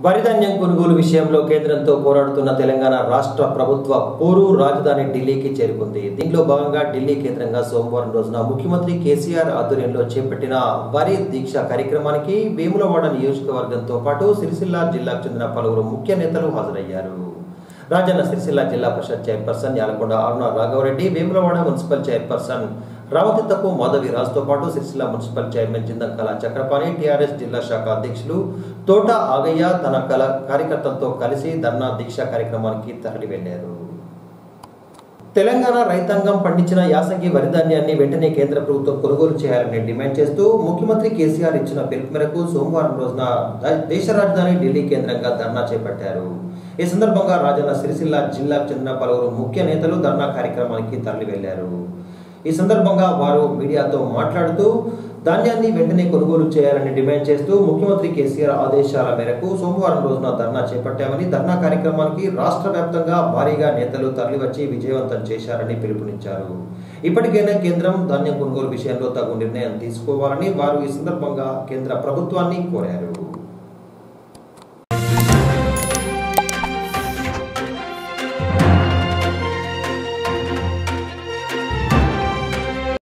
వరిధాన్యం కొనుగోలు విషయంలో కేంద్రంతో పోరాడుతున్న తెలంగాణ రాష్ట్ర ప్రభుత్వ పోరు రాజధాని ఢిల్లీకి చేరుకుంది దీనిలో భాగంగా ఢిల్లీ కేంద్రంగా సోమవారం రోజున ముఖ్యమంత్రి కేసీఆర్ ఆధ్వర్యంలో చేపట్టిన వరి దీక్ష కార్యక్రమానికి వేములవాడ నియోజకవర్గంతో పాటు సిరిసిల్ల జిల్లాకు చెందిన పలువురు ముఖ్య నేతలు హాజరయ్యారు Rajanna Sircilla zilla parishad chairperson Yalakonda Aruna Raghavareddy Vemulawada municipal chairperson Ravathithapu Madhavi రాజుతో పాటు Sircilla municipal chairman Jindamkala Chakrapani TRS జిల్లా శాఖ అధ్యక్షులు తోట ఆగయ్య తన కల కార్యకర్తలతో కలిసి ధర్నా దీక్ష కార్యక్రమానికి తరలి వెళ్లారు తెలంగాణ రైతాంగం పండించిన యాసంగి వరిధాన్యాన్ని వెంటనే కేంద్ర ప్రభుత్వం కొనుగోలు చేయాలని డిమాండ్ చేస్తూ ముఖ్యమంత్రి కేసీఆర్ ఇచ్చిన పిలుపు మేరకు సోమవారం రోజున ద- దేశ రాజధాని ఢిల్లీ కేంద్రంగా ధర్నా చేపట్టారు ఈ సందర్భంగా రాజన్న సిరిసిల్ల జిల్లాకు చెందిన పలువురు ముఖ్య నేతలు ధర్నా కార్యక్రమానికి తరలి వెళ్లారు ఈ సందర్భంగా వారు మీడియాతో మాట్లాడుతూ ధాన్యాన్ని వెంటనే కొనుగోలు చేయాలని డిమాండ్ చేస్తూ ముఖ్యమంత్రి కేసీఆర్ ఆదేశాల మేరకు సోమవారం రోజున ధర్నా చేపట్టామని ధర్నా కార్యక్రమానికి రాష్ట్ర వ్యాప్తంగా భారీగా నేతలు తరలివచ్చి విజయవంతం చేశారని పిలుపునిచ్చారు ఇప్పటికైనా కేంద్రం ధాన్యం కొనుగోలు విషయంలో తగు నిర్ణయం తీసుకోవాలని వారు ఈ సందర్భంగా కేంద్ర ప్రభుత్వాన్ని కోరారు